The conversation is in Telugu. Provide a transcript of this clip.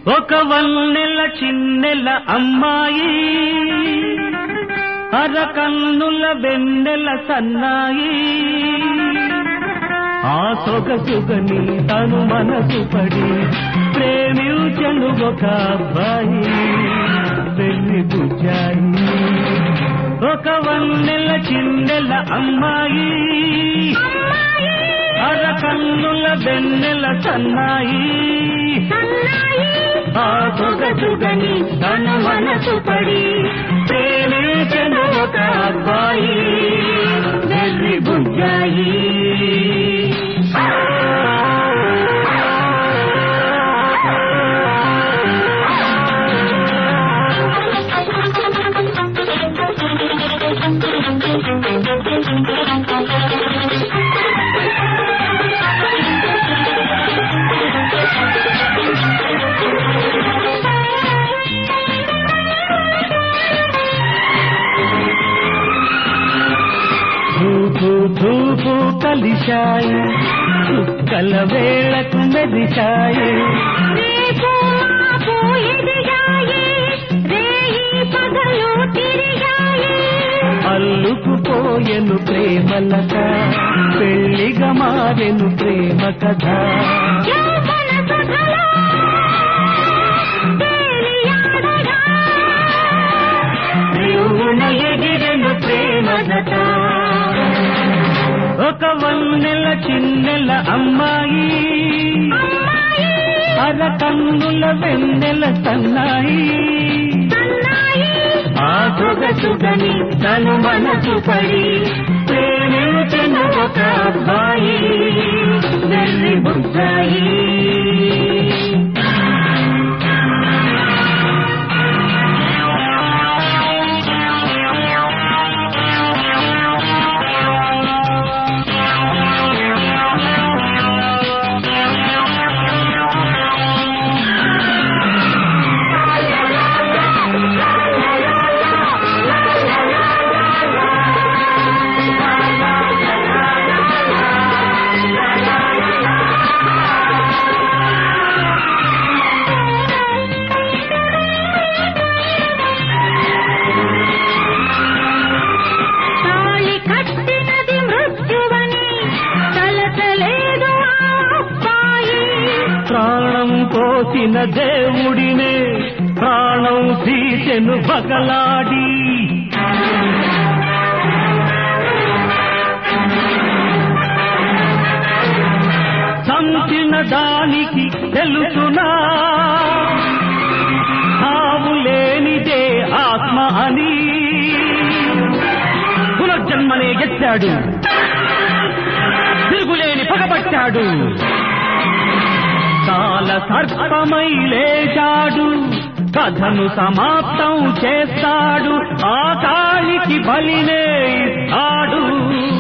ఒక వన్నెల చిన్నెల అమ్మాయి అరకన్నుల వెన్నెల సన్నాయి ఆ సొగసుగని తను మనసు పడి ప్రేమించను ఒక అబ్బాయి వెళ్ళి బుజ్జాయి ఒక వన్నెల చిన్నెల అమ్మాయి అరకన్నుల వెన్నెల సన్నాయి ఆ సొగసుగని తన మనసు పడి ప్రేమించను ఒక అబ్బాయి వెళ్ళి బుజ్జాయి ధూపు ధూపు కలిశాయి చుక్కల వేళకు మెదిశాయి రేపు మాపు ఎదిగాయి రేయి పగలు తిరిగాయి అల్లుకుపోయెను ప్రేమలక పెళ్లిగా మారెను ప్రేమ కథ యౌవన సఖలో తేలియాడగా రేవున ఎగిరెను ప్రేమ జత ఒక వన్నెల చిన్నెల అమ్మాయి అమ్మాయి అర కన్నుల వెన్నెల సన్నాయి సన్నాయి ఆ సొగసుగని తను మనసు పడి ప్రేమించను ఒక అబ్బాయి వెళ్ళి బుజ్జాయి తాళి కట్టినది మృత్యువని తలచలేదు ఆ అబ్బాయి ప్రాణం పోసిన దేవుడినే ప్రాణం తీసెను పగలాడి చంచిన దానికి తెలుసునా తావు లేనిదే ఆత్మ అని పునర్జన్మనే ఎత్తాడు తిరుగులేని పగబట్టాడు కాల సర్పమై లేచాడు కథను సమాప్తం చేస్తాడు ఆ కాళికి బలినే ఇస్తాడు